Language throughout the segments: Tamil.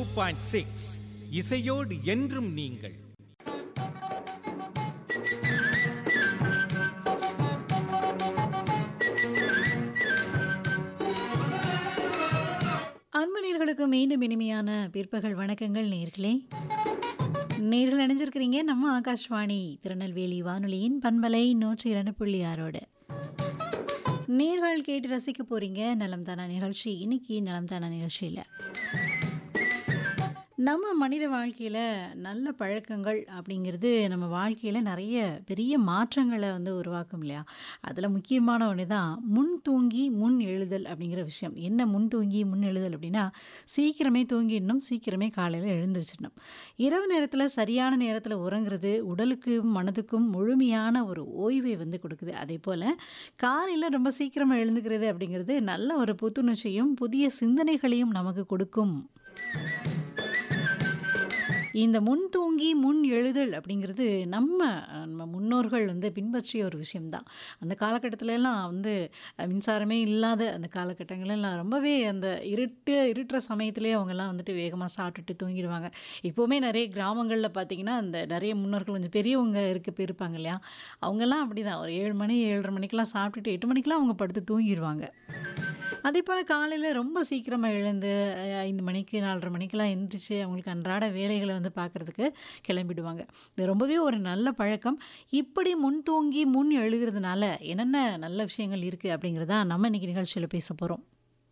பாயிண்ட் சிக்ஸ் இசையோடு என்றும் நீங்கள் அன்பனீர்களுக்கு மீண்டும் இனிமையான பிற்பகல் வணக்கங்கள் நேர்களே நேர்கள் அணிஞ்சிருக்கிறீங்க நம்ம ஆகாஷ்வாணி திருநெல்வேலி வானொலியின் பண்பலை நூற்றி இரண்டு புள்ளி ஆறோடு நேர்கள் கேட்டு ரசிக்க போறீங்க நலம் தானா நிகழ்ச்சி இன்னைக்கு நலம் தானா நிகழ்ச்சியில் நம்ம மனித வாழ்க்கையில் நல்ல பழக்கங்கள் அப்படிங்கிறது நம்ம வாழ்க்கையில் நிறைய பெரிய மாற்றங்களை வந்து உருவாக்கும் இல்லையா அதில் முக்கியமான ஒன்று தான் முன் தூங்கி முன் எழுதல் அப்படிங்கிற விஷயம் என்ன முன் தூங்கி முன் எழுதல் அப்படின்னா சீக்கிரமே தூங்கிடணும் சீக்கிரமே காலையில் எழுந்திரிச்சிடணும் இரவு நேரத்தில் சரியான நேரத்தில் உறங்குறது உடலுக்கும் மனதுக்கும் முழுமையான ஒரு ஓய்வை வந்து கொடுக்குது அதே போல் காலையில் ரொம்ப சீக்கிரமாக எழுந்துக்கிறது அப்படிங்கிறது நல்ல ஒரு புத்துணர்ச்சியும் புதிய சிந்தனைகளையும் நமக்கு கொடுக்கும் இந்த முன் தூங்கி முன் எழுதல் அப்படிங்கிறது நம்ம நம்ம முன்னோர்கள் வந்து பின்பற்றிய ஒரு விஷயம்தான் அந்த காலகட்டத்துல எல்லாம் வந்து அஹ், மின்சாரமே இல்லாத அந்த காலகட்டங்களெல்லாம் ரொம்பவே அந்த இருட்டு இருட்டுற சமயத்திலே அவங்கெல்லாம் வந்துட்டு வேகமாக சாப்பிட்டுட்டு தூங்கிடுவாங்க இப்போவுமே நிறைய கிராமங்களில் பார்த்தீங்கன்னா அந்த நிறைய முன்னோர்கள் கொஞ்சம் பெரியவங்க இருக்க போயிருப்பாங்க இல்லையா அவங்கெல்லாம் அப்படி தான் ஒரு ஏழு மணி ஏழரை மணிக்கெல்லாம் சாப்பிட்டுட்டு எட்டு மணிக்கெல்லாம் அவங்க படுத்து தூங்கிடுவாங்க அதே போல் காலையில் ரொம்ப சீக்கிரமாக எழுந்து அஹ், ஐந்து மணிக்கு நாலரை மணிக்கெல்லாம் எந்திரிச்சு அவங்களுக்கு அன்றாட வேலைகளை வந்து பார்க்குறதுக்கு கிளம்பிடுவாங்க இது ரொம்பவே ஒரு நல்ல பழக்கம் இப்படி முன் தூங்கி முன் எழுகிறதுனால என்னென்ன நல்ல விஷயங்கள் இருக்குது அப்படிங்கிறதா நம்ம இன்னைக்கு நிகழ்ச்சியில் பேச போகிறோம்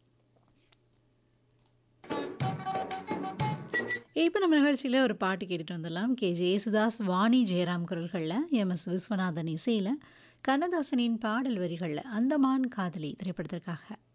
இப்போ நம்ம நிகழ்ச்சியில் ஒரு பாட்டு கேட்டுட்டு வந்துடலாம் கே ஜே யேசுதாஸ் வாணி ஜெயராம் குரல்களில் எம் எஸ் விஸ்வநாதன் இசையில் கண்ணதாசனின் பாடல் வரிகளில் அந்தமான் காதலி திரைப்படத்திற்காக